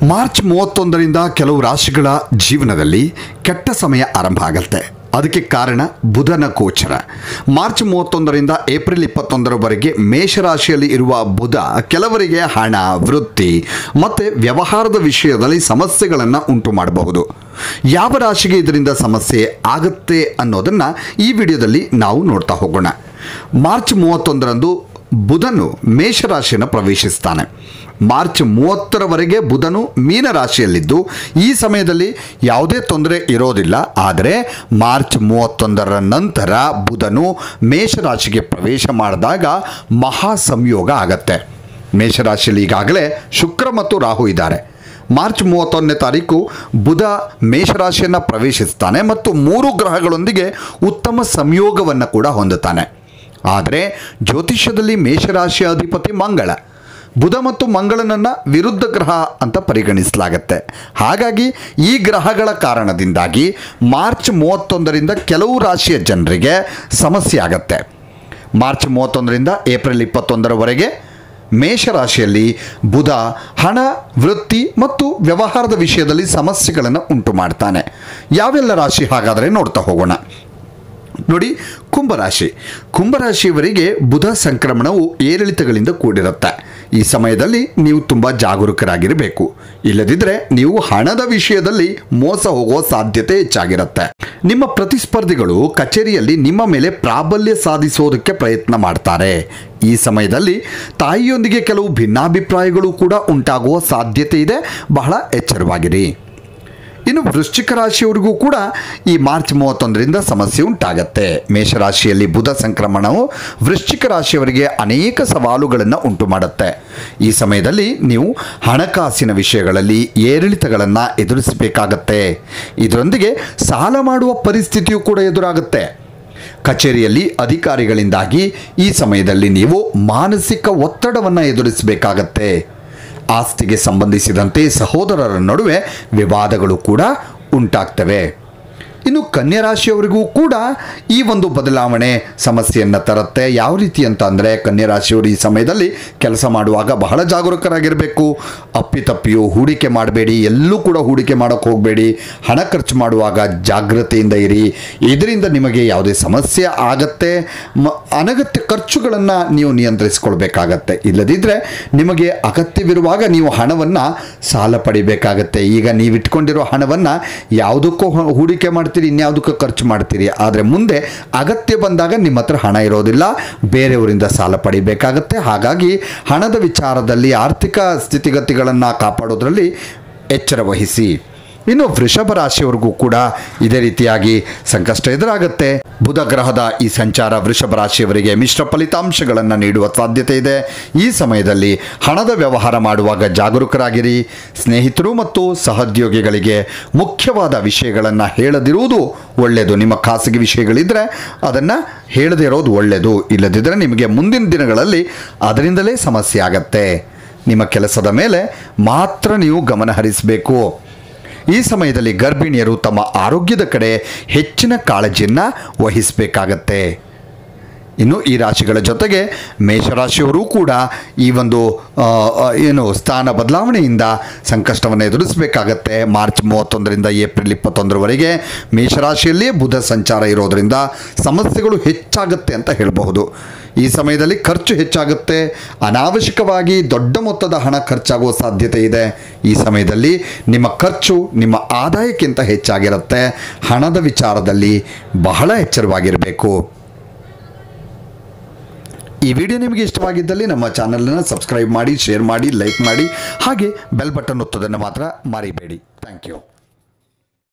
March ಮೂವತ್ತೊಂದರಿಂದ ಕೆಲವು ರಾಶಿಗಳ ಜೀವನದಲ್ಲಿ ಕೆಟ್ಟ ಸಮಯ ಆರಂಭ ಆಗತ್ತೆ ಅದಕ್ಕೆ ಕಾರಣ ಬುಧನ ಗೋಚರ ಮಾರ್ಚ್ ಮೂವತ್ತೊಂದರಿಂದ ಏಪ್ರಿಲ್ ಇಪ್ಪತ್ತೊಂದರವರೆಗೆ ಮೇಷರಾಶಿಯಲ್ಲಿ ಇರುವ ಬುಧ ಕೆಲವರಿಗೆ ಹಣ ವೃತ್ತಿ ಮತ್ತು ವ್ಯವಹಾರದ ವಿಷಯದಲ್ಲಿ ಸಮಸ್ಯೆಗಳನ್ನು ಉಂಟು ಮಾಡಬಹುದು ಯಾವ ರಾಶಿಗೆ ಇದರಿಂದ ಸಮಸ್ಯೆ ಆಗುತ್ತೆ ಅನ್ನೋದನ್ನು ಈ ವಿಡಿಯೋದಲ್ಲಿ ನಾವು ನೋಡ್ತಾ ಹೋಗೋಣ ಮಾರ್ಚ್ ಮೂವತ್ತೊಂದರಂದು ಬುಧನು ಮೇಷರಾಶಿಯನ್ನು ಪ್ರವೇಶಿಸ್ತಾನೆ ಮಾರ್ಚ್ ಮೂವತ್ತರವರೆಗೆ ಬುಧನು ಮೀನರಾಶಿಯಲ್ಲಿದ್ದು ಈ ಸಮಯದಲ್ಲಿ ಯಾವುದೇ ತೊಂದರೆ ಇರೋದಿಲ್ಲ ಆದರೆ ಮಾರ್ಚ್ ಮೂವತ್ತೊಂದರ ನಂತರ ಬುಧನು ಮೇಷರಾಶಿಗೆ ಪ್ರವೇಶ ಮಾಡಿದಾಗ ಮಹಾ ಸಂಯೋಗ ಆಗತ್ತೆ ಮೇಷರಾಶಿಯಲ್ಲಿ ಈಗಾಗಲೇ ಶುಕ್ರ ಮತ್ತು ರಾಹು ಇದ್ದಾರೆ ಮಾರ್ಚ್ ಮೂವತ್ತೊಂದನೇ ತಾರೀಕು ಬುಧ ಮೇಷರಾಶಿಯನ್ನು ಪ್ರವೇಶಿಸ್ತಾನೆ ಮತ್ತು ಮೂರು ಗ್ರಹಗಳೊಂದಿಗೆ ಉತ್ತಮ ಸಂಯೋಗವನ್ನು ಕೂಡ ಹೊಂದುತ್ತಾನೆ ಆದರೆ ಜ್ಯೋತಿಷ್ಯದಲ್ಲಿ ಮೇಷರಾಶಿಯ ಅಧಿಪತಿ ಮಂಗಳ ಬುಧ ಮತ್ತು ಮಂಗಳನನ್ನು ವಿರುದ್ಧ ಗ್ರಹ ಅಂತ ಪರಿಗಣಿಸಲಾಗತ್ತೆ ಹಾಗಾಗಿ ಈ ಗ್ರಹಗಳ ಕಾರಣದಿಂದಾಗಿ ಮಾರ್ಚ್ ಮೂವತ್ತೊಂದರಿಂದ ಕೆಲವು ರಾಶಿಯ ಜನರಿಗೆ ಸಮಸ್ಯೆ ಆಗತ್ತೆ ಮಾರ್ಚ್ ಮೂವತ್ತೊಂದರಿಂದ ಏಪ್ರಿಲ್ ಇಪ್ಪತ್ತೊಂದರವರೆಗೆ ಮೇಷರಾಶಿಯಲ್ಲಿ ಬುಧ ಹಣ ವೃತ್ತಿ ಮತ್ತು ವ್ಯವಹಾರದ ವಿಷಯದಲ್ಲಿ ಸಮಸ್ಯೆಗಳನ್ನು ಉಂಟು ಮಾಡ್ತಾನೆ ಯಾವೆಲ್ಲ ರಾಶಿ ಹಾಗಾದರೆ ನೋಡ್ತಾ ಹೋಗೋಣ ನೋಡಿ ಕುಂಭರಾಶಿ ಕುಂಭರಾಶಿಯವರಿಗೆ ಬುಧ ಸಂಕ್ರಮಣವು ಏರಿಳಿತಗಳಿಂದ ಕೂಡಿರುತ್ತೆ ಈ ಸಮಯದಲ್ಲಿ ನೀವು ತುಂಬ ಜಾಗರೂಕರಾಗಿರಬೇಕು ಇಲ್ಲದಿದ್ದರೆ ನೀವು ಹಣದ ವಿಷಯದಲ್ಲಿ ಮೋಸ ಹೋಗುವ ಸಾಧ್ಯತೆ ಹೆಚ್ಚಾಗಿರುತ್ತೆ ನಿಮ್ಮ ಪ್ರತಿಸ್ಪರ್ಧಿಗಳು ಕಚೇರಿಯಲ್ಲಿ ನಿಮ್ಮ ಮೇಲೆ ಪ್ರಾಬಲ್ಯ ಸಾಧಿಸೋದಕ್ಕೆ ಪ್ರಯತ್ನ ಮಾಡ್ತಾರೆ ಈ ಸಮಯದಲ್ಲಿ ತಾಯಿಯೊಂದಿಗೆ ಕೆಲವು ಭಿನ್ನಾಭಿಪ್ರಾಯಗಳು ಕೂಡ ಉಂಟಾಗುವ ಸಾಧ್ಯತೆ ಇದೆ ಬಹಳ ಎಚ್ಚರವಾಗಿರಿ ಇನ್ನು ವೃಶ್ಚಿಕ ರಾಶಿಯವರಿಗೂ ಕೂಡ ಈ ಮಾರ್ಚ್ ಮೂವತ್ತೊಂದರಿಂದ ಸಮಸ್ಯೆ ಉಂಟಾಗತ್ತೆ ಮೇಷರಾಶಿಯಲ್ಲಿ ಬುಧ ಸಂಕ್ರಮಣವು ವೃಶ್ಚಿಕ ರಾಶಿಯವರಿಗೆ ಅನೇಕ ಸವಾಲುಗಳನ್ನು ಉಂಟು ಮಾಡುತ್ತೆ ಈ ಸಮಯದಲ್ಲಿ ನೀವು ಹಣಕಾಸಿನ ವಿಷಯಗಳಲ್ಲಿ ಏರಿಳಿತಗಳನ್ನು ಎದುರಿಸಬೇಕಾಗತ್ತೆ ಇದರೊಂದಿಗೆ ಸಾಲ ಮಾಡುವ ಪರಿಸ್ಥಿತಿಯೂ ಕೂಡ ಎದುರಾಗುತ್ತೆ ಕಚೇರಿಯಲ್ಲಿ ಅಧಿಕಾರಿಗಳಿಂದಾಗಿ ಈ ಸಮಯದಲ್ಲಿ ನೀವು ಮಾನಸಿಕ ಒತ್ತಡವನ್ನು ಎದುರಿಸಬೇಕಾಗತ್ತೆ ಆಸ್ತಿಗೆ ಸಂಬಂಧಿಸಿದಂತೆ ಸಹೋದರರ ನಡುವೆ ವಿವಾದಗಳು ಕೂಡ ಉಂಟಾಗ್ತವೆ ಇನ್ನು ಕನ್ಯಾ ರಾಶಿಯವರಿಗೂ ಕೂಡ ಈ ಒಂದು ಬದಲಾವಣೆ ಸಮಸ್ಯೆಯನ್ನು ತರುತ್ತೆ ಯಾವ ರೀತಿ ಅಂತ ಅಂದರೆ ಕನ್ಯಾ ರಾಶಿಯವರು ಈ ಸಮಯದಲ್ಲಿ ಕೆಲಸ ಮಾಡುವಾಗ ಬಹಳ ಜಾಗರೂಕರಾಗಿರಬೇಕು ಅಪ್ಪಿತಪ್ಪಿಯು ಹೂಡಿಕೆ ಮಾಡಬೇಡಿ ಎಲ್ಲೂ ಕೂಡ ಹೂಡಿಕೆ ಮಾಡೋಕ್ಕೆ ಹೋಗಬೇಡಿ ಹಣ ಖರ್ಚು ಮಾಡುವಾಗ ಜಾಗ್ರತೆಯಿಂದ ಇರಿ ಇದರಿಂದ ನಿಮಗೆ ಯಾವುದೇ ಸಮಸ್ಯೆ ಆಗತ್ತೆ ಮ ಅನಗತ್ಯ ಖರ್ಚುಗಳನ್ನು ನೀವು ನಿಯಂತ್ರಿಸ್ಕೊಳ್ಬೇಕಾಗತ್ತೆ ಇಲ್ಲದಿದ್ದರೆ ನಿಮಗೆ ಅಗತ್ಯವಿರುವಾಗ ನೀವು ಹಣವನ್ನು ಸಾಲ ಪಡಿಬೇಕಾಗತ್ತೆ ಈಗ ನೀವು ಇಟ್ಕೊಂಡಿರೋ ಹಣವನ್ನು ಯಾವುದಕ್ಕೂ ಹ- ಹೂಡಿಕೆ ಮಾಡ್ತೀರಿ ಇನ್ಯಾವುದಕ್ಕೂ ಖರ್ಚು ಮಾಡ್ತೀರಿ ಆದರೆ ಮುಂದೆ ಅಗತ್ಯ ಬಂದಾಗ ನಿಮ್ಮ ಹತ್ರ ಹಣ ಇರೋದಿಲ್ಲ ಬೇರೆಯವರಿಂದ ಸಾಲ ಪಡಿಬೇಕಾಗತ್ತೆ ಹಾಗಾಗಿ ಹಣದ ವಿಚಾರದಲ್ಲಿ ಆರ್ಥಿಕ ಸ್ಥಿತಿಗತಿಗಳನ್ನು ಕಾಪಾಡೋದ್ರಲ್ಲಿ ಎಚ್ಚರ ವಹಿಸಿ ಇನ್ನು ವೃಷಭ ರಾಶಿಯವರಿಗೂ ಕೂಡ ಇದೇ ರೀತಿಯಾಗಿ ಸಂಕಷ್ಟ ಎದುರಾಗುತ್ತೆ ಬುಧ ಗ್ರಹದ ಈ ಸಂಚಾರ ವೃಷಭ ರಾಶಿಯವರಿಗೆ ಮಿಶ್ರ ಫಲಿತಾಂಶಗಳನ್ನು ನೀಡುವ ಸಾಧ್ಯತೆ ಇದೆ ಈ ಸಮಯದಲ್ಲಿ ಹಣದ ವ್ಯವಹಾರ ಮಾಡುವಾಗ ಜಾಗರೂಕರಾಗಿರಿ ಸ್ನೇಹಿತರು ಮತ್ತು ಸಹೋದ್ಯೋಗಿಗಳಿಗೆ ಮುಖ್ಯವಾದ ವಿಷಯಗಳನ್ನು ಹೇಳದಿರುವುದು ಒಳ್ಳೆಯದು ನಿಮ್ಮ ಖಾಸಗಿ ವಿಷಯಗಳಿದ್ದರೆ ಅದನ್ನು ಹೇಳದೇ ಇರೋದು ಒಳ್ಳೆಯದು ಇಲ್ಲದಿದ್ದರೆ ನಿಮಗೆ ಮುಂದಿನ ದಿನಗಳಲ್ಲಿ ಅದರಿಂದಲೇ ಸಮಸ್ಯೆ ಆಗತ್ತೆ ನಿಮ್ಮ ಕೆಲಸದ ಮೇಲೆ ಮಾತ್ರ ನೀವು ಗಮನ ಹರಿಸಬೇಕು ಈ ಸಮಯದಲ್ಲಿ ಗರ್ಭಿಣಿಯರು ತಮ್ಮ ಆರೋಗ್ಯದ ಕಡೆ ಹೆಚ್ಚಿನ ಕಾಳಜಿಯನ್ನು ವಹಿಸಬೇಕಾಗತ್ತೆ ಇನ್ನು ಈ ರಾಶಿಗಳ ಜೊತೆಗೆ ಮೇಷರಾಶಿಯವರು ಕೂಡ ಈ ಒಂದು ಆ, ಆ, ಏನು ಸ್ಥಾನ ಬದಲಾವಣೆಯಿಂದ ಸಂಕಷ್ಟವನ್ನು ಎದುರಿಸಬೇಕಾಗತ್ತೆ ಮಾರ್ಚ್ ಮೂವತ್ತೊಂದರಿಂದ ಏಪ್ರಿಲ್ ಇಪ್ಪತ್ತೊಂದರವರೆಗೆ ಮೇಷರಾಶಿಯಲ್ಲಿ ಬುಧ ಸಂಚಾರ ಇರೋದರಿಂದ ಸಮಸ್ಯೆಗಳು ಹೆಚ್ಚಾಗುತ್ತೆ ಅಂತ ಹೇಳಬಹುದು ಈ ಸಮಯದಲ್ಲಿ ಖರ್ಚು ಹೆಚ್ಚಾಗುತ್ತೆ ಅನಾವಶ್ಯಕವಾಗಿ ದೊಡ್ಡ ಮೊತ್ತದ ಹಣ ಖರ್ಚಾಗುವ ಸಾಧ್ಯತೆ ಇದೆ ಈ ಸಮಯದಲ್ಲಿ ನಿಮ್ಮ ಖರ್ಚು ನಿಮ್ಮ ಆದಾಯಕ್ಕಿಂತ ಹೆಚ್ಚಾಗಿರುತ್ತೆ ಹಣದ ವಿಚಾರದಲ್ಲಿ ಬಹಳ ಎಚ್ಚರವಾಗಿರಬೇಕು ಈ ವಿಡಿಯೋ ನಿಮಗೆ ಇಷ್ಟವಾಗಿದ್ದಲ್ಲಿ ನಮ್ಮ ಚಾನಲನ್ನು ಸಬ್ಸ್ಕ್ರೈಬ್ ಮಾಡಿ ಶೇರ್ ಮಾಡಿ ಲೈಕ್ ಮಾಡಿ ಹಾಗೆ ಬೆಲ್ ಬಟನ್ ಒತ್ತೋದನ್ನು ಮಾತ್ರ ಮರಿಬೇಡಿ ಥ್ಯಾಂಕ್ ಯು